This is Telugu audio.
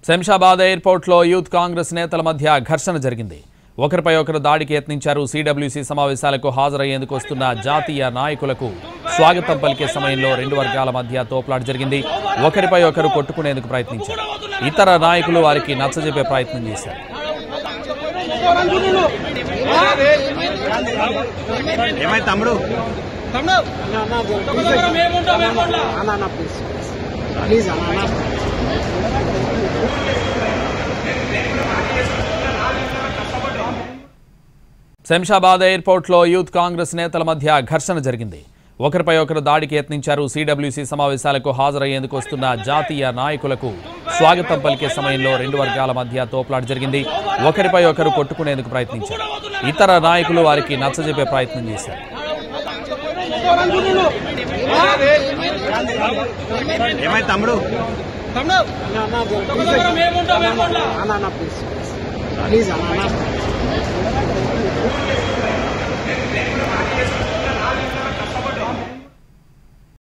శంషాబాద్ ఎయిర్పోర్ట్లో యూత్ కాంగ్రెస్ నేతల మధ్య ఘర్షణ జరిగింది ఒకరిపై ఒకరు దాడికి యత్నించారు సిడబ్ల్యూసీ సమావేశాలకు హాజరయ్యేందుకు వస్తున్న జాతీయ నాయకులకు స్వాగతం పలికే సమయంలో రెండు వర్గాల మధ్య తోపులాట జరిగింది ఒకరిపై ఒకరు కొట్టుకునేందుకు ప్రయత్నించారు ఇతర నాయకులు వారికి నచ్చజెప్పే ప్రయత్నం చేశారు ఏమైంది తమ్ముడు అన్న ప్లీజ్ ప్లీజ్ అన్న శంషాబాద్ ఎయిర్పోర్ట్లో యూత్ కాంగ్రెస్ నేతల మధ్య ఘర్షణ జరిగింది ఒకరిపై ఒకరు దాడికి యత్నించారు సిడబ్ల్యూసీ సమావేశాలకు హాజరయ్యేందుకు వస్తున్న జాతీయ నాయకులకు స్వాగతం పలికే సమయంలో రెండు వర్గాల మధ్య తోపులాట జరిగింది ఒకరిపై ఒకరు కొట్టుకునేందుకు ప్రయత్నించారు ఇతర నాయకులు వారికి నచ్చజెప్పే ప్రయత్నం చేశారు ఏమైంది తమ్ముడు అన్న ప్లీజ్ ప్లీజ్ అన్న